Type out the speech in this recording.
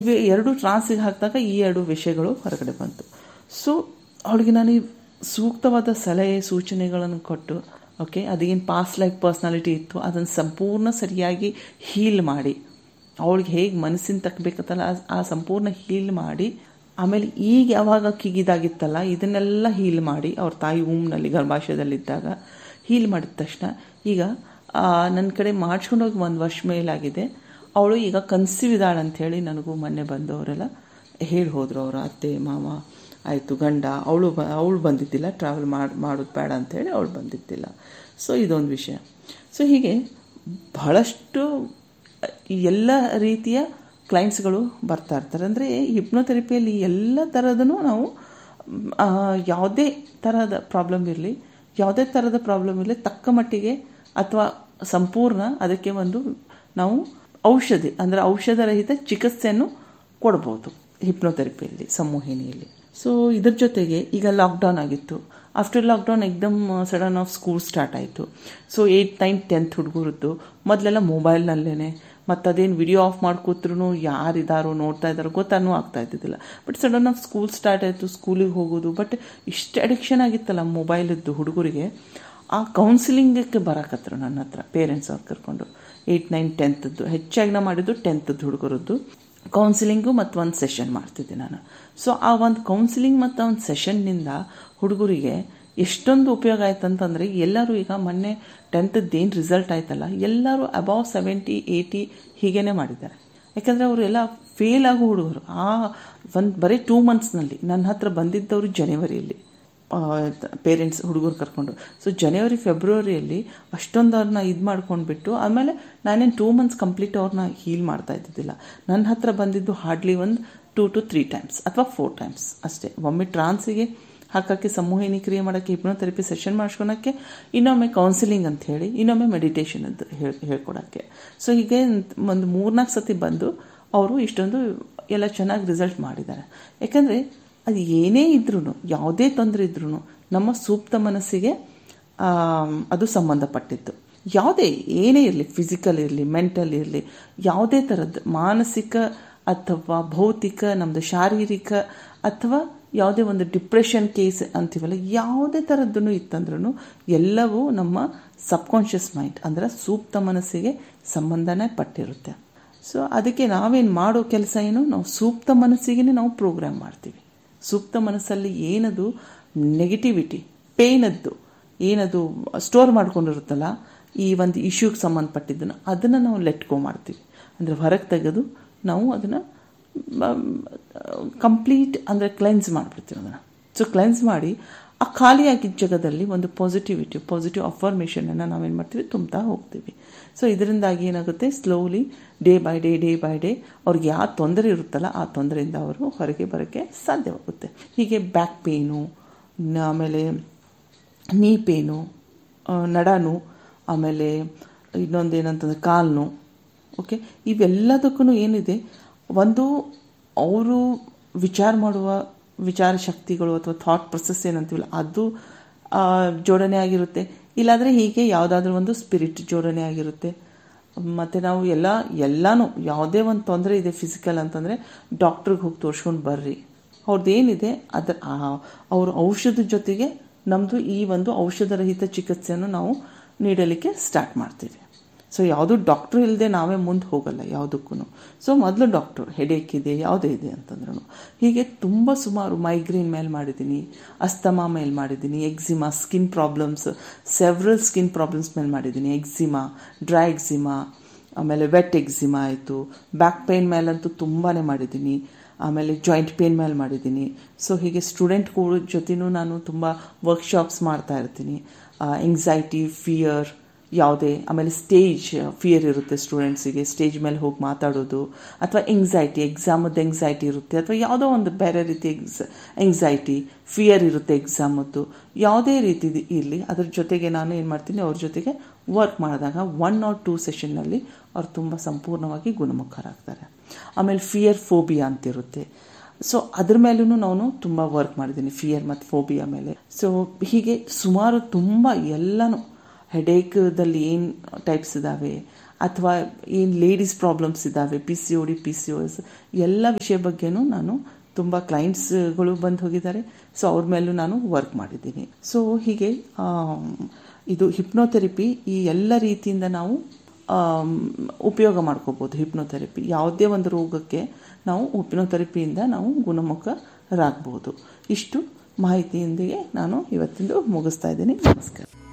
ಇವೆ ಎರಡು ಟ್ರಾನ್ಸಿಗೆ ಹಾಕಿದಾಗ ಈ ಎರಡು ವಿಷಯಗಳು ಹೊರಗಡೆ ಬಂತು ಸೊ ಅವಳಿಗೆ ನಾನು ಈ ಸೂಕ್ತವಾದ ಸಲಹೆ ಸೂಚನೆಗಳನ್ನು ಕೊಟ್ಟು ಓಕೆ ಅದೇನು ಪಾಸ್ಟ್ ಲೈಫ್ ಪರ್ಸ್ನಾಲಿಟಿ ಇತ್ತು ಅದನ್ನು ಸಂಪೂರ್ಣ ಸರಿಯಾಗಿ ಹೀಲ್ ಮಾಡಿ ಅವಳಿಗೆ ಹೇಗೆ ಮನಸ್ಸಿನ ತಕ್ಕಬೇಕತ್ತಲ್ಲ ಆ ಸಂಪೂರ್ಣ ಹೀಲ್ ಮಾಡಿ ಆಮೇಲೆ ಈಗ ಯಾವಾಗ ಕಿಗಿದಾಗಿತ್ತಲ್ಲ ಇದನ್ನೆಲ್ಲ ಹೀಲ್ ಮಾಡಿ ಅವ್ರ ತಾಯಿ ಊಮ್ನಲ್ಲಿ ಗರ್ಭಾಶಯದಲ್ಲಿದ್ದಾಗ ಹೀಲ್ ಮಾಡಿದ ತಕ್ಷಣ ಈಗ ನನ್ನ ಕಡೆ ಮಾಡಿಸ್ಕೊಂಡೋಗಿ ಒಂದು ವರ್ಷ ಮೇಲಾಗಿದೆ ಅವಳು ಈಗ ಕನ್ಸೀವ್ ಇದ್ದಾಳೆ ಅಂಥೇಳಿ ನನಗೂ ಮೊನ್ನೆ ಬಂದವರೆಲ್ಲ ಹೇಳಿ ಹೋದರು ಅವರು ಅತ್ತೆ ಮಾವ ಆಯಿತು ಗಂಡ ಅವಳು ಬ ಅವಳು ಬಂದಿದ್ದಿಲ್ಲ ಟ್ರಾವೆಲ್ ಮಾಡಿ ಮಾಡೋದು ಬೇಡ ಅಂಥೇಳಿ ಅವಳು ಬಂದಿದ್ದಿಲ್ಲ ಸೊ ಇದೊಂದು ವಿಷಯ ಸೊ ಹೀಗೆ ಬಹಳಷ್ಟು ಎಲ್ಲ ರೀತಿಯ ಕ್ಲೈಂಟ್ಸ್ಗಳು ಬರ್ತಾ ಇರ್ತಾರೆ ಅಂದರೆ ಹಿಪ್ನೋಥೆರಪಿಯಲ್ಲಿ ಎಲ್ಲ ಥರದೂ ನಾವು ಯಾವುದೇ ಥರದ ಪ್ರಾಬ್ಲಮ್ ಇರಲಿ ಯಾವುದೇ ಥರದ ಪ್ರಾಬ್ಲಮ್ ಇರಲಿ ತಕ್ಕ ಮಟ್ಟಿಗೆ ಅಥವಾ ಸಂಪೂರ್ಣ ಅದಕ್ಕೆ ಒಂದು ನಾವು ಔಷಧಿ ಅಂದರೆ ಔಷಧರಹಿತ ಚಿಕಿತ್ಸೆಯನ್ನು ಕೊಡ್ಬೋದು ಹಿಪ್ನೋಥೆರಪಿಯಲ್ಲಿ ಸಂಮೋಹಿನಿಯಲ್ಲಿ ಸೊ ಇದ್ರ ಜೊತೆಗೆ ಈಗ ಲಾಕ್ಡೌನ್ ಆಗಿತ್ತು ಆಫ್ಟರ್ ಲಾಕ್ಡೌನ್ ಎಕ್ದಮ್ ಸಡನ್ ಆಫ್ ಸ್ಕೂಲ್ ಸ್ಟಾರ್ಟ್ ಆಯಿತು ಸೊ ಏಯ್ಟ್ ನೈನ್ ಟೆಂತ್ ಹುಡುಗರದ್ದು ಮೊದಲೆಲ್ಲ ಮೊಬೈಲ್ನಲ್ಲೇ ಮತ್ತು ಅದೇನು ವಿಡಿಯೋ ಆಫ್ ಮಾಡ್ಕೋತ್ರು ಯಾರಿದ್ದಾರೋ ನೋಡ್ತಾ ಇದ್ದಾರೋ ಗೊತ್ತಾನೂ ಆಗ್ತಾ ಇದ್ದಿದ್ದಿಲ್ಲ but sudden of school start ಆಯಿತು ಸ್ಕೂಲಿಗೆ ಹೋಗೋದು ಬಟ್ ಇಷ್ಟು ಅಡಿಕ್ಷನ್ ಆಗಿತ್ತಲ್ಲ ಮೊಬೈಲದ್ದು ಹುಡುಗರಿಗೆ ಆ ಕೌನ್ಸಿಲಿಂಗಕ್ಕೆ ಬರಕತ್ರು ನನ್ನ ಹತ್ರ ಪೇರೆಂಟ್ಸ್ ಅವ್ರು ಕರ್ಕೊಂಡು ಏಯ್ಟ್ ನೈನ್ ಟೆಂತದ್ದು ಹೆಚ್ಚಾಗಿ ನಾ ಮಾಡಿದ್ದು ಟೆಂತದ್ದು ಹುಡುಗರದ್ದು ಕೌನ್ಸಿಲಿಂಗು ಮತ್ತು ಒಂದು ಸೆಷನ್ ಮಾಡ್ತಿದ್ದೆ ನಾನು ಸೊ ಆ ಒಂದು ಕೌನ್ಸಿಲಿಂಗ್ ಮತ್ತು ಒಂದು ಸೆಷನ್ನಿಂದ ಹುಡುಗರಿಗೆ ಎಷ್ಟೊಂದು ಉಪಯೋಗ ಆಯ್ತು ಅಂತಂದರೆ ಎಲ್ಲರೂ ಈಗ ಮೊನ್ನೆ ಟೆಂತದ್ದು ಏನು ರಿಸಲ್ಟ್ ಆಯ್ತಲ್ಲ ಎಲ್ಲರೂ ಅಬೌವ್ ಸೆವೆಂಟಿ ಏಯ್ಟಿ ಹೀಗೇನೆ ಮಾಡಿದ್ದಾರೆ ಯಾಕಂದರೆ ಅವರೆಲ್ಲ ಫೇಲ್ ಆಗೋ ಹುಡುಗರು ಆ ಒಂದು ಬರೀ ಟೂ ಮಂತ್ಸ್ನಲ್ಲಿ ನನ್ನ ಹತ್ರ ಬಂದಿದ್ದವರು ಜನವರಿಯಲ್ಲಿ ಪೇರೆಂಟ್ಸ್ ಹುಡುಗರು ಕರ್ಕೊಂಡು ಸೊ ಜನವರಿ ಫೆಬ್ರವರಿಯಲ್ಲಿ ಅಷ್ಟೊಂದು ಅವ್ರನ್ನ ಇದು ಮಾಡ್ಕೊಂಡ್ಬಿಟ್ಟು ಆಮೇಲೆ ನಾನೇನು ಟೂ ಮಂತ್ಸ್ ಕಂಪ್ಲೀಟ್ ಅವ್ರನ್ನ ಹೀಲ್ ಮಾಡ್ತಾ ಇದ್ದಿದ್ದಿಲ್ಲ ನನ್ನ ಹತ್ರ ಬಂದಿದ್ದು ಹಾರ್ಡ್ಲಿ ಒಂದು ಟೂ ಟು ತ್ರೀ ಟೈಮ್ಸ್ ಅಥವಾ ಫೋರ್ ಟೈಮ್ಸ್ ಅಷ್ಟೇ ಒಮ್ಮೆ ಟ್ರಾನ್ಸಿಗೆ ಹಾಕೋಕ್ಕೆ ಸಮೂಹಿನಿ ಕ್ರಿಯೆ ಮಾಡೋಕ್ಕೆ ಹಿಪ್ನೋಥೆರಪಿ ಸೆಷನ್ ಮಾಡ್ಸ್ಕೊಳಕ್ಕೆ ಇನ್ನೊಮ್ಮೆ ಕೌನ್ಸಿಲಿಂಗ್ ಅಂತ ಹೇಳಿ ಇನ್ನೊಮ್ಮೆ ಮೆಡಿಟೇಷನ್ ಅಂತ ಹೇಳಿ ಹೇಳ್ಕೊಡೋಕ್ಕೆ ಸೊ ಹೀಗೆ ಒಂದು ಮೂರ್ನಾಲ್ಕು ಸತಿ ಬಂದು ಅವರು ಇಷ್ಟೊಂದು ಎಲ್ಲ ಚೆನ್ನಾಗಿ ರಿಸಲ್ಟ್ ಮಾಡಿದ್ದಾರೆ ಯಾಕಂದರೆ ಅದು ಏನೇ ಇದ್ರೂ ಯಾವುದೇ ತೊಂದರೆ ಇದ್ರೂ ನಮ್ಮ ಸೂಕ್ತ ಮನಸ್ಸಿಗೆ ಅದು ಸಂಬಂಧಪಟ್ಟಿತ್ತು ಯಾವುದೇ ಏನೇ ಇರಲಿ ಫಿಸಿಕಲ್ ಇರಲಿ ಮೆಂಟಲ್ ಇರಲಿ ಯಾವುದೇ ಥರದ್ದು ಮಾನಸಿಕ ಅಥವಾ ಭೌತಿಕ ನಮ್ಮದು ಶಾರೀರಿಕ ಅಥವಾ ಯಾವುದೇ ಒಂದು ಡಿಪ್ರೆಷನ್ ಕೇಸ್ ಅಂತೀವಲ್ಲ ಯಾವುದೇ ಥರದ್ದೂ ಇತ್ತಂದ್ರೂ ಎಲ್ಲವೂ ನಮ್ಮ ಸಬ್ಕಾನ್ಷಿಯಸ್ ಮೈಂಡ್ ಅಂದರೆ ಸೂಕ್ತ ಮನಸ್ಸಿಗೆ ಸಂಬಂಧನೇ ಪಟ್ಟಿರುತ್ತೆ ಸೊ ಅದಕ್ಕೆ ನಾವೇನು ಮಾಡೋ ಕೆಲಸ ಏನು ನಾವು ಸೂಕ್ತ ಮನಸ್ಸಿಗೆ ನಾವು ಪ್ರೋಗ್ರಾಮ್ ಮಾಡ್ತೀವಿ ಸೂಕ್ತ ಮನಸ್ಸಲ್ಲಿ ಏನದು ನೆಗೆಟಿವಿಟಿ ಪೇನದ್ದು ಏನದು ಸ್ಟೋರ್ ಮಾಡ್ಕೊಂಡಿರುತ್ತಲ್ಲ ಈ ಒಂದು ಇಶ್ಯೂಗೆ ಸಂಬಂಧಪಟ್ಟಿದ್ದನ್ನು ಅದನ್ನು ನಾವು ಲೆಟ್ಕೋ ಮಾಡ್ತೀವಿ ಅಂದರೆ ಹೊರಗೆ ತೆಗೆದು ನಾವು ಅದನ್ನು ಕಂಪ್ಲೀಟ್ ಅಂದರೆ ಕ್ಲೆನ್ಸ್ ಮಾಡಿಬಿಡ್ತೀವಿ ಅದನ್ನು ಸೊ ಕ್ಲೆನ್ಸ್ ಮಾಡಿ ಆ ಖಾಲಿಯಾಗಿದ್ದ ಜಾಗದಲ್ಲಿ ಒಂದು ಪಾಸಿಟಿವಿಟಿ ಪಾಸಿಟಿವ್ ಅಫರ್ಮೇಷನನ್ನು ನಾವೇನು ಮಾಡ್ತೀವಿ ತುಂಬ್ತಾ ಹೋಗ್ತೀವಿ ಸೊ ಇದರಿಂದಾಗಿ ಏನಾಗುತ್ತೆ slowly day by day day by day ಅವ್ರಿಗೆ ಯಾವ ತೊಂದರೆ ಇರುತ್ತಲ್ಲ ಆ ತೊಂದರೆಯಿಂದ ಅವರು ಹೊರಗೆ ಬರೋಕ್ಕೆ ಸಾಧ್ಯವಾಗುತ್ತೆ ಹೀಗೆ ಬ್ಯಾಕ್ ಪೇನು ಆಮೇಲೆ ನೀ ಪೇನು ನಡಾನು ಆಮೇಲೆ ಇನ್ನೊಂದು ಏನಂತಂದರೆ ಕಾಲು ಓಕೆ ಇವೆಲ್ಲದಕ್ಕೂ ಏನಿದೆ ಒಂದು ಅವರು ವಿಚಾರ ಮಾಡುವ ವಿಚಾರ ಶಕ್ತಿಗಳು ಅಥವಾ ಥಾಟ್ ಪ್ರೊಸೆಸ್ ಏನಂತೀವಲ್ಲ ಅದು ಜೋಡಣೆ ಆಗಿರುತ್ತೆ ಇಲ್ಲಾಂದರೆ ಹೀಗೆ ಯಾವುದಾದ್ರೂ ಒಂದು ಸ್ಪಿರಿಟ್ ಜೋಡಣೆ ಆಗಿರುತ್ತೆ ಮತ್ತು ನಾವು ಎಲ್ಲ ಎಲ್ಲನೂ ಯಾವುದೇ ಒಂದು ತೊಂದರೆ ಇದೆ ಫಿಸಿಕಲ್ ಅಂತಂದರೆ ಡಾಕ್ಟ್ರಿಗೆ ಹೋಗಿ ತೋರಿಸ್ಕೊಂಡು ಬರ್ರಿ ಅವ್ರದ್ದು ಏನಿದೆ ಅದರ ಅವ್ರ ಔಷಧದ ಜೊತೆಗೆ ನಮ್ಮದು ಈ ಒಂದು ಔಷಧರಹಿತ ಚಿಕಿತ್ಸೆಯನ್ನು ನಾವು ನೀಡಲಿಕ್ಕೆ ಸ್ಟಾರ್ಟ್ ಮಾಡ್ತೀವಿ ಸೊ ಯಾವುದೂ ಡಾಕ್ಟ್ರು ಇಲ್ಲದೆ ನಾವೇ ಮುಂದೆ ಹೋಗಲ್ಲ ಯಾವುದಕ್ಕೂ ಸೊ ಮೊದಲು ಡಾಕ್ಟ್ರು ಹೆಡೇಕ್ ಇದೆ ಯಾವುದೇ ಇದೆ ಅಂತಂದ್ರೂ ಹೀಗೆ ತುಂಬ ಸುಮಾರು ಮೈಗ್ರೇನ್ ಮೇಲೆ ಮಾಡಿದ್ದೀನಿ ಅಸ್ತಮಾ ಮೇಲೆ ಮಾಡಿದ್ದೀನಿ eczema skin problems several skin problems ಮೇಲೆ ಮಾಡಿದ್ದೀನಿ ಎಕ್ಸಿಮಾ ಡ್ರೈ ಎಕ್ಸಿಮಾ ಆಮೇಲೆ ವೆಟ್ ಎಕ್ಸಿಮಾ ಆಯಿತು ಬ್ಯಾಕ್ ಪೇನ್ ಮೇಲಂತೂ ತುಂಬಾ ಮಾಡಿದ್ದೀನಿ ಆಮೇಲೆ ಜಾಯಿಂಟ್ ಪೇನ್ ಮೇಲೆ ಮಾಡಿದ್ದೀನಿ ಸೊ ಹೀಗೆ ಸ್ಟೂಡೆಂಟ್ಗಳ ಜೊತೆನೂ ನಾನು ತುಂಬ ವರ್ಕ್ಶಾಪ್ಸ್ ಮಾಡ್ತಾ ಇರ್ತೀನಿ ಎಂಗ್ಸೈಟಿ ಫಿಯರ್ ಯಾವುದೇ ಆಮೇಲೆ ಸ್ಟೇಜ್ ಫಿಯರ್ ಇರುತ್ತೆ ಸ್ಟೂಡೆಂಟ್ಸಿಗೆ ಸ್ಟೇಜ್ ಮೇಲೆ ಹೋಗಿ ಮಾತಾಡೋದು ಅಥವಾ ಎಂಗ್ಸೈಟಿ ಎಕ್ಸಾಮದ್ದು ಎಂಗ್ಸೈಟಿ ಇರುತ್ತೆ ಅಥವಾ ಯಾವುದೋ ಒಂದು ಬೇರೆ ರೀತಿ ಎಕ್ಸ್ ಎಂಗ್ಸೈಟಿ ಫಿಯರ್ ಇರುತ್ತೆ ಎಕ್ಸಾಮದ್ದು ಯಾವುದೇ ರೀತಿ ಇರಲಿ ಅದ್ರ ಜೊತೆಗೆ ನಾನು ಏನು ಮಾಡ್ತೀನಿ ಅವ್ರ ಜೊತೆಗೆ ವರ್ಕ್ ಮಾಡಿದಾಗ ಒನ್ ಆರ್ ಟೂ ಸೆಷನ್ನಲ್ಲಿ ಅವ್ರು ತುಂಬ ಸಂಪೂರ್ಣವಾಗಿ ಗುಣಮುಖರಾಗ್ತಾರೆ ಆಮೇಲೆ ಫಿಯರ್ ಫೋಬಿಯಾ ಅಂತಿರುತ್ತೆ ಸೊ ಅದ್ರ ಮೇಲೂ ನಾನು ತುಂಬ ವರ್ಕ್ ಮಾಡಿದ್ದೀನಿ ಫಿಯರ್ ಮತ್ತು ಫೋಬಿಯಾ ಮೇಲೆ ಸೊ ಹೀಗೆ ಸುಮಾರು ತುಂಬ ಎಲ್ಲನೂ ಹೆಡೇಕ್ದಲ್ಲಿ ಏನು ಟೈಪ್ಸ್ ಇದ್ದಾವೆ ಅಥವಾ ಏನು ಲೇಡೀಸ್ ಪ್ರಾಬ್ಲಮ್ಸ್ ಇದ್ದಾವೆ P C O D P C O S ಎಲ್ಲ ವಿಷಯ ಬಗ್ಗೆನೂ ನಾನು ತುಂಬ ಕ್ಲೈಂಟ್ಸ್ಗಳು ಬಂದು ಹೋಗಿದ್ದಾರೆ ಸೊ ಅವ್ರ ಮೇಲೂ ನಾನು ವರ್ಕ್ ಮಾಡಿದ್ದೀನಿ ಸೊ ಹೀಗೆ ಇದು ಹಿಪ್ನೋಥೆರಪಿ ಈ ಎಲ್ಲ ರೀತಿಯಿಂದ ನಾವು ಉಪಯೋಗ ಮಾಡ್ಕೋಬೋದು ಹಿಪ್ನೋಥೆರಪಿ ಯಾವುದೇ ಒಂದು ರೋಗಕ್ಕೆ ನಾವು ಹಿಪ್ನೋಥೆರಪಿಯಿಂದ ನಾವು ಗುಣಮುಖರಾಗ್ಬೋದು ಇಷ್ಟು ಮಾಹಿತಿಯೊಂದಿಗೆ ನಾನು ಇವತ್ತಿಂದು ಮುಗಿಸ್ತಾ ಇದ್ದೀನಿ ನಮಸ್ಕಾರ